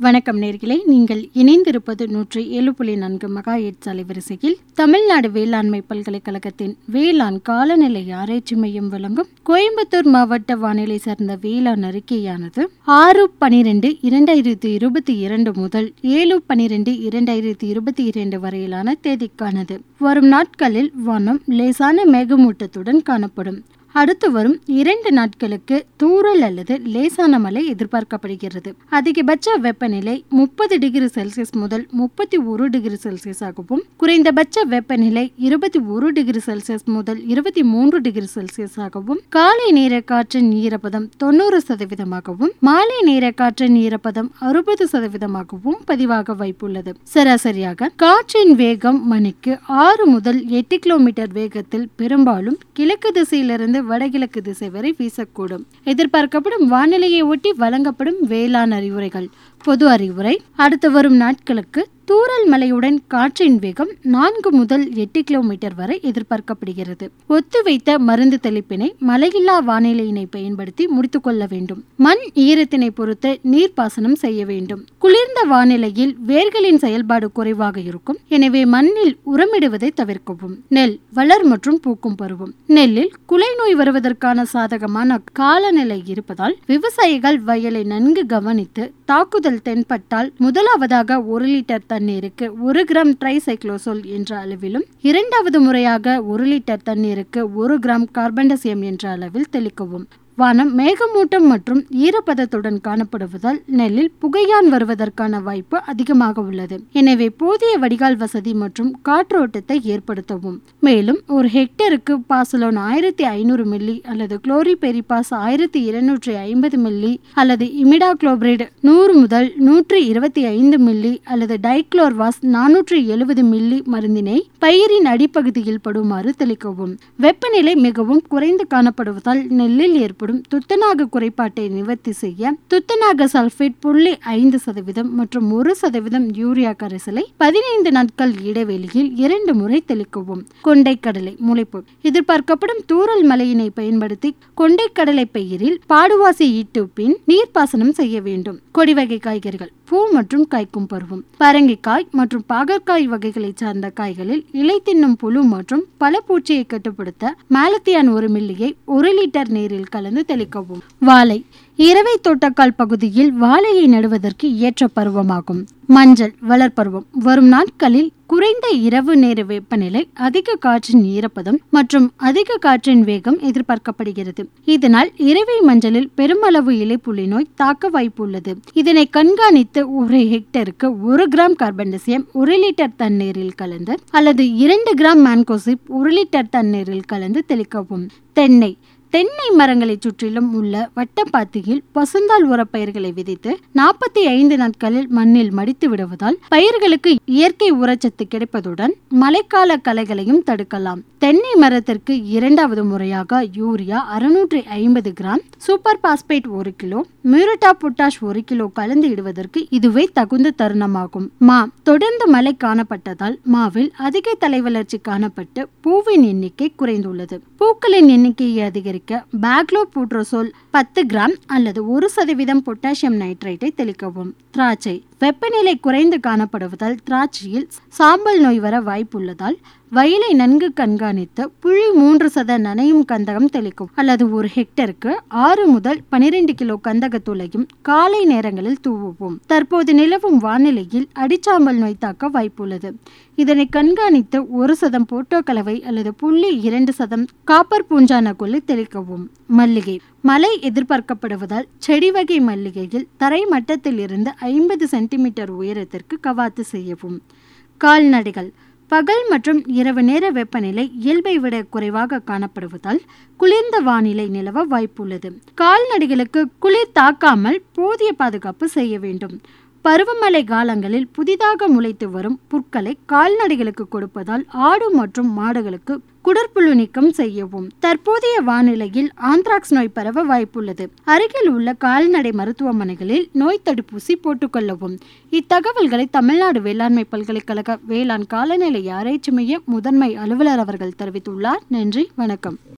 வணக்கம் நேர்களே நீங்கள் இணைந்திருப்பது நூற்றி ஏழு புள்ளி நான்கு மெகா எட்ஸ் அலைவரிசையில் தமிழ்நாடு வேளாண்மை பல்கலைக்கழகத்தின் வேளாண் காலநிலை ஆராய்ச்சி மையம் வழங்கும் கோயம்புத்தூர் மாவட்ட வானிலை சார்ந்த வேளாண் அறிக்கையானது ஆறு பனிரெண்டு இரண்டாயிரத்தி இருபத்தி இரண்டு முதல் ஏழு பனிரெண்டு இரண்டாயிரத்தி இருபத்தி இரண்டு வரையிலான தேதிக்கானது வரும் நாட்களில் வானம் லேசான மேகமூட்டத்துடன் காணப்படும் அடுத்து வரும் இரண்டு நாட்களுக்கு தூறல் அல்லது லேசான மழை எதிர்பார்க்கப்படுகிறது அதிகபட்ச வெப்பநிலை முப்பது டிகிரி செல்சியஸ் முதல் முப்பத்தி ஒரு டிகிரி செல்சியஸ் ஆகவும் குறைந்தபட்ச வெப்பநிலை இருபத்தி ஒரு டிகிரி செல்சியஸ் முதல் இருபத்தி மூன்று டிகிரி செல்சியஸ் ஆகவும் காலை நேர காற்றின் ஈரப்பதம் தொண்ணூறு சதவீதமாகவும் மாலை நேர காற்றின் ஈரப்பதம் அறுபது சதவீதமாகவும் பதிவாக வாய்ப்புள்ளது சராசரியாக காற்றின் வேகம் மணிக்கு ஆறு முதல் எட்டு கிலோமீட்டர் வேகத்தில் பெரும்பாலும் கிழக்கு திசையிலிருந்து வடகிழக்கு திசை வரை வீசக்கூடும் எதிர்பார்க்கப்படும் வானிலையை ஒட்டி வழங்கப்படும் வேளாண் அறிவுரைகள் பொது அறிவுரை அடுத்து வரும் நாட்களுக்கு தூறல் மலையுடன் காற்றின் வேகம் நான்கு முதல் எட்டு கிலோமீட்டர் வரை எதிர்பார்க்கப்படுகிறது ஒத்துவைத்த மருந்து தெளிப்பினை மழையில்லா வானிலையினை பயன்படுத்தி முடித்துக்கொள்ள வேண்டும் மண் ஈரத்தினை பொறுத்து நீர்ப்பாசனம் செய்ய வேண்டும் குளிர்ந்த வானிலையில் வேர்களின் செயல்பாடு குறைவாக இருக்கும் எனவே மண்ணில் உரமிடுவதை தவிர்க்கவும் நெல் வளர் மற்றும் பூக்கும் பருவம் நெல்லில் குலை நோய் வருவதற்கான சாதகமான காலநிலை இருப்பதால் விவசாயிகள் வயலை நன்கு கவனித்து தாக்குதல் தென்பட்டால் முதலாவதாக ஒரு லிட்டர் தண்ணீருக்கு ஒரு கிராம் ட்ரைசைக்ளோசோல் என்ற அளவிலும் இரண்டாவது முறையாக ஒரு லிட்டர் தண்ணீருக்கு ஒரு கிராம் கார்பன்டசியம் என்ற அளவில் தெளிக்கவும் வானம் மேகமூட்டம் மற்றும் ஈரப்பதத்துடன் காணப்படுவதால் நெல்லில் புகையான் வருவதற்கான வாய்ப்பு அதிகமாக உள்ளது எனவே போதிய வடிகால் வசதி மற்றும் காற்றோட்டத்தை ஏற்படுத்தவும் மேலும் ஒரு ஹெக்டருக்கு பாசலோன் ஆயிரத்தி ஐநூறு மில்லி அல்லது குளோரிபெரிபாஸ் ஆயிரத்தி இருநூற்றி ஐம்பது மில்லி அல்லது இமிடா குளோபிரைடு நூறு முதல் நூற்றி இருபத்தி ஐந்து மில்லி அல்லது டைக்ளோர்வாஸ் நானூற்றி எழுபது மில்லி மருந்தினை பயிரின் அடிப்பகுதியில் படுமாறு தெளிக்கவும் வெப்பநிலை மிகவும் குறைந்து காணப்படுவதால் நெல்லில் ஏற்படும் துத்தநாக குறைபாட்டை நிவர்த்தி செய்ய துத்தநாக சல்பேட் புள்ளி ஐந்து சதவீதம் மற்றும் ஒரு சதவீதம் யூரியா கரைசலை பதினைந்து நாட்கள் இடைவெளியில் இரண்டு முறை தெளிக்கவும் கொண்டைக்கடலை முளைப்பு எதிர்பார்க்கப்படும் தூறல் மழையினை பயன்படுத்தி கொண்டைக்கடலை பயிரில் பாடுவாசி ஈட்டு பின் நீர்ப்பாசனம் செய்ய வேண்டும் கொடி வகை காய்கறிகள் பூ மற்றும் காய்க்கும் பருவம் பரங்கிக்காய் மற்றும் பாகற்காய் வகைகளை சார்ந்த காய்களில் இலை தின்னும் புழு மற்றும் பழப்பூச்சியை கட்டுப்படுத்த மேலத்தியான் ஒரு மில்லியை ஒரு லிட்டர் நீரில் கலந்து தெளிக்கவும் வாழை இரவை தோட்டக்கால் பகுதியில் வாழையை நடுவதற்கு ஏற்ற பருவமாகும் மஞ்சள் வளர்ப்பருவம் வரும் நாட்களில் குறைந்த இரவு நேர வெப்பநிலை அதிக காற்றின் ஈரப்பதம் மற்றும் அதிக காற்றின் வேகம் எதிர்பார்க்கப்படுகிறது இதனால் இரவை மஞ்சளில் பெருமளவு இலைப்புள்ளி நோய் தாக்க வாய்ப்புள்ளது இதனை கண்காணித்து ஒரு ஹெக்டருக்கு ஒரு கிராம் கார்பன்டசியம் ஒரு லிட்டர் தண்ணீரில் கலந்து அல்லது இரண்டு கிராம் மேன்கோசிப் ஒரு லிட்டர் தண்ணீரில் கலந்து தெளிக்கவும் தென்னை தென்னை மரங்களை சுற்றிலும் உள்ள வட்டப்பாத்தியில் பசுந்தாள் உரப்பயிர்களை விதைத்து நாற்பத்தி ஐந்து நாட்களில் மண்ணில் மடித்து விடுவதால் பயிர்களுக்கு இயற்கை உரச்சத்து கிடைப்பதுடன் மழைக்கால களைகளையும் தடுக்கலாம் தென்னை மரத்திற்கு இரண்டாவது முறையாக யூரியா அறுநூற்றி ஐம்பது கிராம் சூப்பர் பாஸ்பேட் ஒரு கிலோ மியூரட்டா பொட்டாஷ் ஒரு கிலோ கலந்து இடுவதற்கு இதுவே தகுந்த தருணமாகும் மா தொடர்ந்து மழை காணப்பட்டதால் மாவில் அதிக தலை வளர்ச்சி காணப்பட்டு பூவின் எண்ணிக்கை குறைந்துள்ளது பூக்களின் எண்ணிக்கையை அதிகரிக்க பேக்லோ பூட்ரோசோல் பத்து கிராம் அல்லது ஒரு சதவீதம் பொட்டாசியம் நைட்ரேட்டை தெளிக்கவும் திராட்சை வெப்பநிலை குறைந்து காணப்படுவதால் திராட்சையில் சாம்பல் நோய் வர வாய்ப்புள்ளதால் வயலை நன்கு கண்காணித்து புள்ளி மூன்று சத நனையும் கந்தகம் தெளிக்கும் அல்லது ஒரு ஹெக்டருக்கு ஆறு முதல் பனிரெண்டு கிலோ கந்தகத்தூளையும் காலை நேரங்களில் தூவுவோம் தற்போது நிலவும் வானிலையில் அடிச்சாம்பல் நோய் தாக்க வாய்ப்புள்ளது இதனை கண்காணித்து ஒரு சதம் போட்டோ கலவை அல்லது புள்ளி இரண்டு சதம் காப்பர் பூஞ்சான கொள்ளை தெளிக்கவும் மல்லிகை மழை எதிர்பார்க்கப்படுவதால் செடி வகை மல்லிகையில் தரை மட்டத்தில் இருந்து ஐம்பது சென்டிமீட்டர் உயரத்திற்கு கவாத்து செய்யவும் கால்நடைகள் பகல் மற்றும் இரவு நேர வெப்பநிலை இயல்பை விட குறைவாக காணப்படுவதால் குளிர்ந்த வானிலை நிலவ வாய்ப்புள்ளது கால்நடைகளுக்கு குளிர் தாக்காமல் போதிய பாதுகாப்பு செய்ய வேண்டும் பருவமழை காலங்களில் புதிதாக முளைத்து வரும் புற்களை கால்நடைகளுக்கு கொடுப்பதால் ஆடு மற்றும் மாடுகளுக்கு குடற்புழு நீக்கம் செய்யவும் தற்போதைய வானிலையில் ஆந்த்ராக்ஸ் நோய் பரவ வாய்ப்புள்ளது அருகில் உள்ள கால்நடை மருத்துவமனைகளில் நோய் தடுப்பூசி போட்டுக்கொள்ளவும் இத்தகவல்களை தமிழ்நாடு வேளாண்மை பல்கலைக்கழக வேளாண் காலநிலை ஆராய்ச்சி மைய முதன்மை அலுவலர் அவர்கள் தெரிவித்துள்ளார் நன்றி வணக்கம்